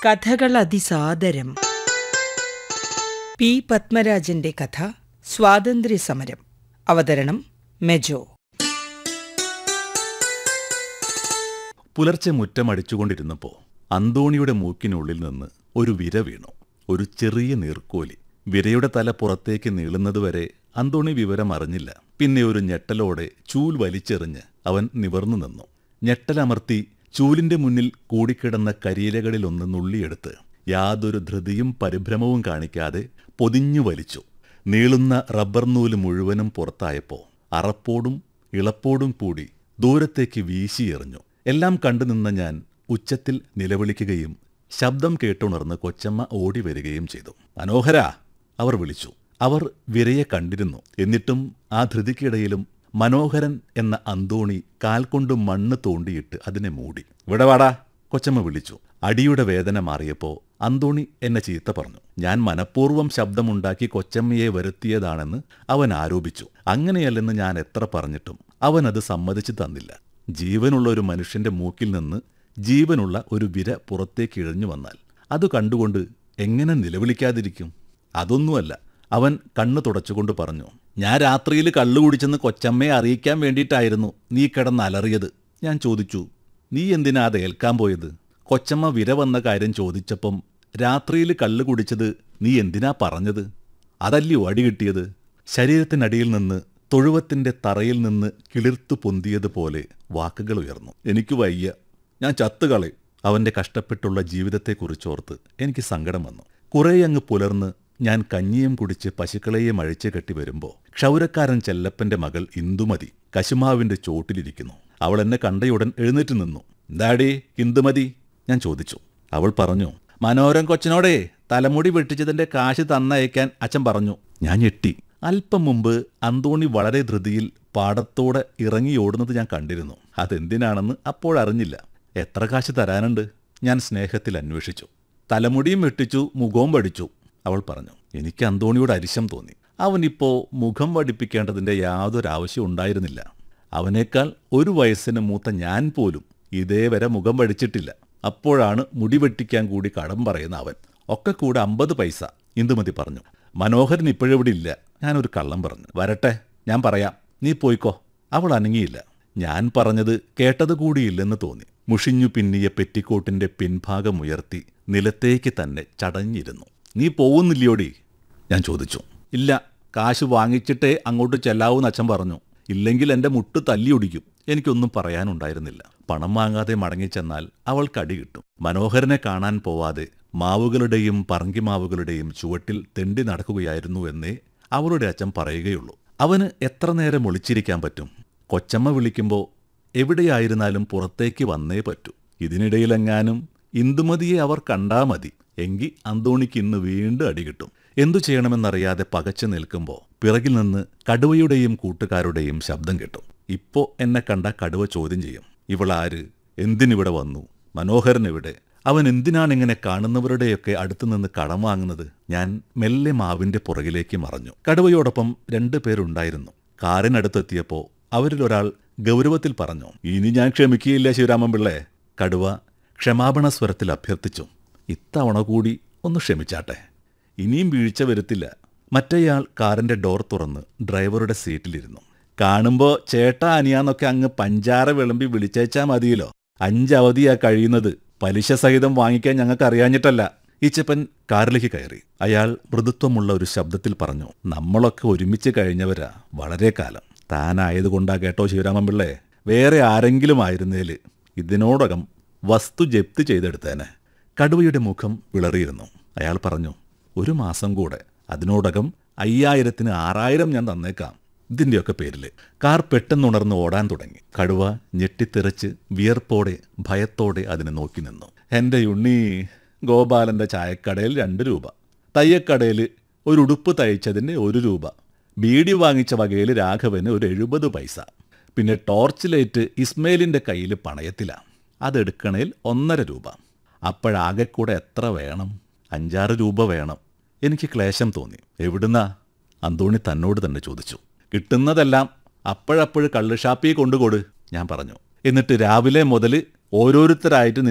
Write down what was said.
കഥകൾ അതിസാദരം പി പത്മരാജന്റെ കഥ സ്വാതന്ത്ര്യ സമരം അവതരണം മെജോ പുലർച്ചെ മുറ്റമടിച്ചുകൊണ്ടിരുന്നപ്പോൾ അന്തോണിയുടെ മൂക്കിനുള്ളിൽ നിന്ന് ഒരു വിര വീണു ഒരു ചെറിയ നീർക്കോലി വിരയുടെ തല പുറത്തേക്ക് നീളുന്നതുവരെ അന്തോണി വിവരം അറിഞ്ഞില്ല പിന്നെ ഒരു ഞെട്ടലോടെ ചൂൽ വലിച്ചെറിഞ്ഞ് അവൻ നിവർന്നു നിന്നു ഞെട്ടലമർത്തി ചൂലിന്റെ മുന്നിൽ കൂടിക്കിടന്ന കരിയിലകളിലൊന്ന് നുള്ളിയെടുത്ത് യാതൊരു ധൃതിയും പരിഭ്രമവും കാണിക്കാതെ പൊതിഞ്ഞു വലിച്ചു നീളുന്ന റബ്ബർ നൂല് മുഴുവനും പുറത്തായപ്പോൾ അറപ്പോടും ഇളപ്പോടും കൂടി ദൂരത്തേക്ക് വീശിയെറിഞ്ഞു എല്ലാം കണ്ടു നിന്ന ഞാൻ ഉച്ചത്തിൽ നിലവിളിക്കുകയും ശബ്ദം കേട്ടുണർന്ന് കൊച്ചമ്മ ഓടി വരികയും ചെയ്തു മനോഹര അവർ വിളിച്ചു അവർ വിരയെ കണ്ടിരുന്നു എന്നിട്ടും ആ ധൃതിക്കിടയിലും മനോഹരൻ എന്ന അന്തോണി കാൽ കൊണ്ട് മണ്ണ് തോണ്ടിയിട്ട് അതിനെ മൂടി ഇവിടെ വാടാ കൊച്ചമ്മ വിളിച്ചു അടിയുടെ വേദന മാറിയപ്പോ അന്തോണി എന്നെ ചീത്ത പറഞ്ഞു ഞാൻ മനഃപൂർവ്വം ശബ്ദമുണ്ടാക്കി കൊച്ചമ്മയെ വരുത്തിയതാണെന്ന് അവൻ ആരോപിച്ചു അങ്ങനെയല്ലെന്ന് ഞാൻ എത്ര പറഞ്ഞിട്ടും അവൻ അത് സമ്മതിച്ചു തന്നില്ല ജീവനുള്ള ഒരു മനുഷ്യന്റെ മൂക്കിൽ നിന്ന് ജീവനുള്ള ഒരു വിര പുറത്തേക്ക് ഇഴഞ്ഞു വന്നാൽ അത് കണ്ടുകൊണ്ട് എങ്ങനെ നിലവിളിക്കാതിരിക്കും അതൊന്നുമല്ല അവൻ കണ്ണു തുടച്ചുകൊണ്ട് പറഞ്ഞു ഞാൻ രാത്രിയിൽ കള്ളു കുടിച്ചെന്ന് കൊച്ചമ്മയെ അറിയിക്കാൻ വേണ്ടിയിട്ടായിരുന്നു നീ കിടന്ന് അലറിയത് ഞാൻ ചോദിച്ചു നീ എന്തിനാ അത് ഏൽക്കാൻ പോയത് കൊച്ചമ്മ വിര വന്ന കാര്യം ചോദിച്ചപ്പം രാത്രിയിൽ കള്ളു കുടിച്ചത് നീ എന്തിനാ പറഞ്ഞത് അതല്ലയോ അടി കിട്ടിയത് ശരീരത്തിനടിയിൽ നിന്ന് തൊഴുവത്തിന്റെ തറയിൽ നിന്ന് കിളിർത്തു പൊന്തിയതുപോലെ വാക്കുകൾ ഉയർന്നു എനിക്ക് വയ്യ ഞാൻ ചത്തുകളയും അവന്റെ കഷ്ടപ്പെട്ടുള്ള ജീവിതത്തെക്കുറിച്ചോർത്ത് എനിക്ക് സങ്കടം വന്നു കുറേയങ്ങ് പുലർന്ന് ഞാൻ കഞ്ഞിയും കുടിച്ച് പശുക്കളെയും അഴിച്ചു കെട്ടി വരുമ്പോൾ ക്ഷൗരക്കാരൻ ചെല്ലപ്പന്റെ മകൾ ഇന്ദുമതി കശുമാവിന്റെ ചോട്ടിലിരിക്കുന്നു അവൾ എന്നെ കണ്ടയുടൻ എഴുന്നേറ്റ് നിന്നു എന്താടി ഇന്ദുമതി ഞാൻ ചോദിച്ചു അവൾ പറഞ്ഞു മനോരം കൊച്ചനോടേ തലമുടി വെട്ടിച്ചതിന്റെ കാശ് തന്നയക്കാൻ അച്ഛൻ പറഞ്ഞു ഞാൻ ഞെട്ടി അല്പം മുമ്പ് അന്തോണി വളരെ ധൃതിയിൽ പാടത്തോടെ ഇറങ്ങി ഓടുന്നത് ഞാൻ കണ്ടിരുന്നു അതെന്തിനാണെന്ന് അപ്പോഴറിഞ്ഞില്ല എത്ര കാശ് തരാനുണ്ട് ഞാൻ സ്നേഹത്തിൽ അന്വേഷിച്ചു തലമുടിയും വെട്ടിച്ചു മുഖവും വടിച്ചു അവൾ പറഞ്ഞു എനിക്ക് അന്തോണിയോട് അരിശം തോന്നി അവനിപ്പോ മുഖം വടിപ്പിക്കേണ്ടതിന്റെ യാതൊരു ആവശ്യം ഉണ്ടായിരുന്നില്ല അവനേക്കാൾ ഒരു വയസ്സിന് മൂത്ത ഞാൻ പോലും ഇതേവരെ മുഖം വടിച്ചിട്ടില്ല അപ്പോഴാണ് മുടി വെട്ടിക്കാൻ കൂടി കടം പറയുന്ന അവൻ ഒക്കെ കൂടെ അമ്പത് പൈസ ഇന്ദുമതി പറഞ്ഞു മനോഹരൻ ഇപ്പോഴിവിടെ ഇല്ല ഞാനൊരു കള്ളം പറഞ്ഞു വരട്ടെ ഞാൻ പറയാം നീ പോയിക്കോ അവൾ അനങ്ങിയില്ല ഞാൻ പറഞ്ഞത് കേട്ടത് കൂടിയില്ലെന്ന് തോന്നി മുഷിഞ്ഞു പിന്നിയ പെറ്റിക്കോട്ടിന്റെ പിൻഭാഗം ഉയർത്തി നിലത്തേക്ക് തന്നെ ചടഞ്ഞിരുന്നു നീ പോവുന്നില്ലയോടി ഞാൻ ചോദിച്ചു ഇല്ല കാശ് വാങ്ങിച്ചിട്ടേ അങ്ങോട്ട് ചെല്ലാവൂന്ന് അച്ഛൻ പറഞ്ഞു ഇല്ലെങ്കിൽ എന്റെ മുട്ട് തല്ലിയൊടിക്കും എനിക്കൊന്നും പറയാനുണ്ടായിരുന്നില്ല പണം വാങ്ങാതെ മടങ്ങിച്ചെന്നാൽ അവൾക്ക് അടി കിട്ടും മനോഹരനെ കാണാൻ പോവാതെ മാവുകളുടെയും പറങ്കിമാവുകളുടെയും ചുവട്ടിൽ തെണ്ടി നടക്കുകയായിരുന്നു എന്നേ അവളുടെ അച്ഛൻ പറയുകയുള്ളൂ അവന് എത്ര നേരം ഒളിച്ചിരിക്കാൻ പറ്റും കൊച്ചമ്മ വിളിക്കുമ്പോൾ എവിടെയായിരുന്നാലും പുറത്തേക്ക് വന്നേ പറ്റൂ ഇതിനിടയിലെങ്ങാനും ഇന്ദുമതിയെ അവർ കണ്ടാ മതി എങ്കിൽ അന്തോണിക്ക് ഇന്ന് വീണ്ടും അടികിട്ടും എന്തു ചെയ്യണമെന്നറിയാതെ പകച്ചു നിൽക്കുമ്പോൾ പിറകിൽ നിന്ന് കടുവയുടെയും കൂട്ടുകാരുടെയും ശബ്ദം കേട്ടു ഇപ്പോ എന്നെ കണ്ട കടുവ ചോദ്യം ചെയ്യും ഇവളാര് എന്തിനിവിടെ വന്നു മനോഹരൻ ഇവിടെ അവൻ എന്തിനാണിങ്ങനെ കാണുന്നവരുടെയൊക്കെ അടുത്തു നിന്ന് കടം വാങ്ങുന്നത് ഞാൻ മെല്ലെ മാവിന്റെ പുറകിലേക്ക് മറഞ്ഞു കടുവയോടൊപ്പം രണ്ടു പേരുണ്ടായിരുന്നു കാറിനടുത്തെത്തിയപ്പോ അവരിലൊരാൾ ഗൗരവത്തിൽ പറഞ്ഞു ഇനി ഞാൻ ക്ഷമിക്കുകയില്ല ശിവരാമൻ പിള്ളേ കടുവ ക്ഷമാപണ സ്വരത്തിൽ അഭ്യർത്ഥിച്ചു ഇത്തവണ കൂടി ഒന്ന് ക്ഷമിച്ചാട്ടെ ഇനിയും വീഴ്ച വരുത്തില്ല മറ്റേയാൾ കാറിന്റെ ഡോർ തുറന്ന് ഡ്രൈവറുടെ സീറ്റിലിരുന്നു കാണുമ്പോ ചേട്ടാ അനിയാന്നൊക്കെ അങ്ങ് പഞ്ചാര വിളമ്പി വിളിച്ചേച്ചാ മതിയല്ലോ അഞ്ചവധിയാ കഴിയുന്നത് പലിശ സഹിതം വാങ്ങിക്കാൻ ഞങ്ങൾക്ക് അറിയാഞ്ഞിട്ടല്ല ഈച്ചപ്പൻ കാറിലേക്ക് കയറി അയാൾ മൃദുത്വമുള്ള ഒരു ശബ്ദത്തിൽ പറഞ്ഞു നമ്മളൊക്കെ ഒരുമിച്ച് കഴിഞ്ഞവരാ വളരെ കാലം താനായതുകൊണ്ടാ കേട്ടോ ശിവരാമൻ പിള്ളേ വേറെ ആരെങ്കിലും ആയിരുന്നേല് ഇതിനോടകം വസ്തു ജപ്തി ചെയ്തെടുത്തേനെ കടുവയുടെ മുഖം വിളറിയിരുന്നു അയാൾ പറഞ്ഞു ഒരു മാസം കൂടെ അതിനോടകം അയ്യായിരത്തിന് ആറായിരം ഞാൻ തന്നേക്കാം ഇതിന്റെയൊക്കെ പേരിൽ കാർ പെട്ടെന്നുണർന്ന് ഓടാൻ തുടങ്ങി കടുവ ഞെട്ടിത്തെറിച്ച് വിയർപ്പോടെ ഭയത്തോടെ അതിനെ നോക്കി നിന്നു എന്റെ ഉണ്ണി ഗോപാലന്റെ ചായക്കടയിൽ രണ്ട് രൂപ തയ്യക്കടയിൽ ഒരു ഉടുപ്പ് തയ്ച്ചതിന് ഒരു രൂപ ബീഡി വാങ്ങിച്ച വകയിൽ രാഘവന് ഒരു എഴുപത് പൈസ പിന്നെ ടോർച്ച് ലൈറ്റ് ഇസ്മയിലിന്റെ കയ്യിൽ പണയത്തിലാ അതെടുക്കണേൽ ഒന്നര രൂപ അപ്പോഴാകെ കൂടെ എത്ര വേണം അഞ്ചാറ് രൂപ വേണം എനിക്ക് ക്ലേശം തോന്നി എവിടുന്നാ അന്തോണി തന്നോട് തന്നെ ചോദിച്ചു കിട്ടുന്നതെല്ലാം അപ്പോഴപ്പോഴ് കള്ളുഷാപ്പിൽ കൊണ്ടുകൊടു ഞാൻ പറഞ്ഞു എന്നിട്ട് രാവിലെ മുതൽ ഓരോരുത്തരായിട്ട്